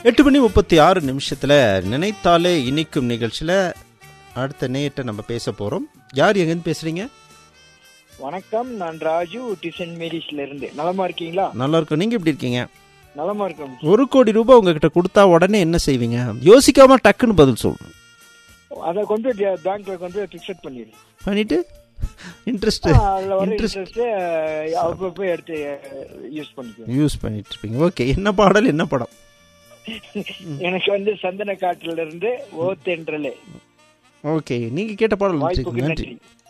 எட்டு மணி முப்பத்தி ஆறு நிமிஷத்தில் நினைத்தாலே இனிக்கும் நிகழ்ச்சியில் அடுத்த நேயத்தை நம்ம பேச போகிறோம் யார் எங்கேருந்து பேசுகிறீங்க வணக்கம் நான் ராஜு டிசன் மேரிஸ்ல இருந்து நலமா இருக்கீங்களா நல்லா இருக்கும் நீங்கள் எப்படி இருக்கீங்க நலமா இருக்கோம் ஒரு கோடி ரூபாய் உங்ககிட்ட கொடுத்தா உடனே என்ன செய்வீங்க யோசிக்காம டக்குன்னு பதில் சொல்லணும் அதை கொண்டு போய் பேங்க்ல கொண்டு போய் பிக்ஸட் பண்ணிடு பண்ணிட்டு இன்ட்ரெஸ்ட் அதுல வர இன்ட்ரெஸ்ட் இன்ட்ரெஸ்ட் அப்பப்போ எடுத்து யூஸ் பண்ணிக்குவேன் யூஸ் பண்ணிட்டு இருப்பீங்க ஓகே என்ன பாடல் என்ன படம் எனக்கு வந்து சந்தன காட்டுல இருந்து ஓ தென்றலே ஓகே நீங்கள் கேட்ட பாடல் வாய்ப்புக்கு நன்றி நன்றி